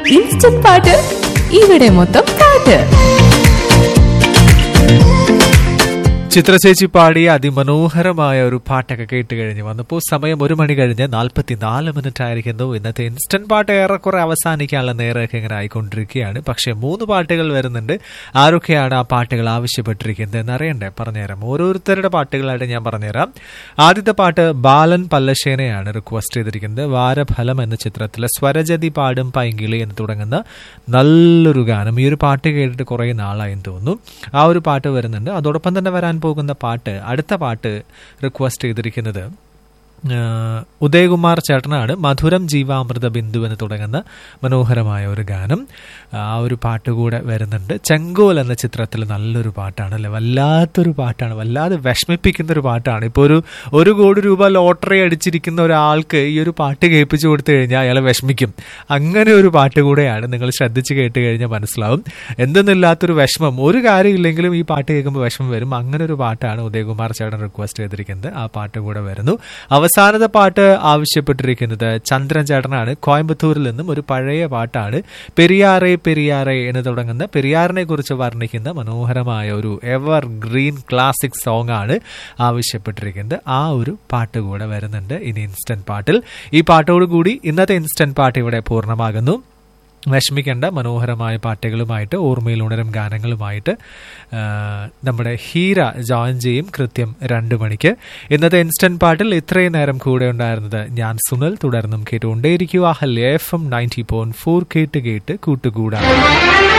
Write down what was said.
instant പാട്ട് ഇവിടെ മൊത്തം പാട്ട് ചിത്രചേച്ചി പാടിയ അതിമനോഹരമായ ഒരു പാട്ടൊക്കെ കേട്ട് കഴിഞ്ഞ് വന്നപ്പോൾ സമയം ഒരു മണി കഴിഞ്ഞ് നാൽപ്പത്തിനാല് മിനിറ്റ് ആയിരിക്കുന്നു ഇന്നത്തെ ഇൻസ്റ്റന്റ് പാട്ട് ഏറെക്കുറെ അവസാനിക്കാനുള്ള നേരമൊക്കെ ഇങ്ങനെ ആയിക്കൊണ്ടിരിക്കുകയാണ് പക്ഷെ മൂന്ന് പാട്ടുകൾ വരുന്നുണ്ട് ആരൊക്കെയാണ് ആ പാട്ടുകൾ ആവശ്യപ്പെട്ടിരിക്കുന്നത് എന്ന് അറിയണ്ടേ പറഞ്ഞുതരാം ഓരോരുത്തരുടെ പാട്ടുകളായിട്ട് ഞാൻ പറഞ്ഞുതരാം ആദ്യത്തെ പാട്ട് ബാലൻ പല്ലശ്ശേനയാണ് റിക്വസ്റ്റ് ചെയ്തിരിക്കുന്നത് വാരഫലം എന്ന ചിത്രത്തിലെ സ്വരജതി പാടും പൈങ്കിളി എന്ന് തുടങ്ങുന്ന നല്ലൊരു ഗാനം ഈ ഒരു പാട്ട് കേട്ടിട്ട് കുറേ നാളായെന്ന് തോന്നുന്നു ആ ഒരു പാട്ട് വരുന്നുണ്ട് അതോടൊപ്പം തന്നെ വരാൻ പോകുന്ന പാട്ട് അടുത്ത പാട്ട് റിക്വസ്റ്റ് ചെയ്തിരിക്കുന്നത് ആഹ് ഉദയകുമാർ ചേട്ടനാണ് മധുരം ജീവാമൃത ബിന്ദു എന്ന് തുടങ്ങുന്ന മനോഹരമായ ഒരു ഗാനം ആ ഒരു പാട്ട് കൂടെ വരുന്നുണ്ട് ചെങ്കോൽ എന്ന ചിത്രത്തിൽ നല്ലൊരു പാട്ടാണ് അല്ലെ വല്ലാത്തൊരു പാട്ടാണ് വല്ലാതെ വിഷമിപ്പിക്കുന്ന ഒരു പാട്ടാണ് ഇപ്പോൾ ഒരു ഒരു കോടി രൂപ ലോട്ടറി അടിച്ചിരിക്കുന്ന ഒരാൾക്ക് ഈ ഒരു പാട്ട് കേൾപ്പിച്ചു കൊടുത്തു കഴിഞ്ഞാൽ അയാൾ വിഷമിക്കും അങ്ങനെ ഒരു പാട്ട് കൂടെയാണ് നിങ്ങൾ ശ്രദ്ധിച്ച് കേട്ട് കഴിഞ്ഞാൽ മനസ്സിലാവും എന്തെന്നില്ലാത്തൊരു വിഷമം ഒരു കാര്യമില്ലെങ്കിലും ഈ പാട്ട് കേൾക്കുമ്പോൾ വിഷമം വരും അങ്ങനെ ഒരു പാട്ടാണ് ഉദയകുമാർ ചേട്ടൻ റിക്വസ്റ്റ് ചെയ്തിരിക്കുന്നത് ആ പാട്ട് കൂടെ വരുന്നു അവസാനത്തെ പാട്ട് ആവശ്യപ്പെട്ടിരിക്കുന്നത് ചന്ദ്രൻ ചേട്ടനാണ് കോയമ്പത്തൂരിൽ നിന്നും ഒരു പഴയ പാട്ടാണ് പെരിയാറെ പെരിയാറെ എന്ന് തുടങ്ങുന്ന പെരിയാറിനെ കുറിച്ച് വർണ്ണിക്കുന്ന മനോഹരമായ ഒരു എവർ ഗ്രീൻ ക്ലാസിക് സോങ് ആണ് ആവശ്യപ്പെട്ടിരിക്കുന്നത് ആ ഒരു പാട്ട് കൂടെ വരുന്നുണ്ട് ഇനി ഇൻസ്റ്റന്റ് പാട്ടിൽ ഈ പാട്ടോടുകൂടി ഇന്നത്തെ ഇൻസ്റ്റന്റ് പാട്ട് ഇവിടെ പൂർണ്ണമാകുന്നു വിഷമിക്കേണ്ട മനോഹരമായ പാട്ടുകളുമായിട്ട് ഓർമ്മയിൽ ഉണരും ഗാനങ്ങളുമായിട്ട് ആ, നമ്മുടെ ഹീര ജോയിൻ ചെയ്യും കൃത്യം രണ്ടു മണിക്ക് ഇന്നത്തെ ഇൻസ്റ്റന്റ് പാട്ടിൽ ഇത്രയും നേരം കൂടെ ഉണ്ടായിരുന്നത് ഞാൻ സുനൽ തുടർന്നും കേട്ടുകൊണ്ടേയിരിക്കുക ഹല്യ F M ninety point four കേട്ട് കേട്ട് കൂട്ടുകൂടാ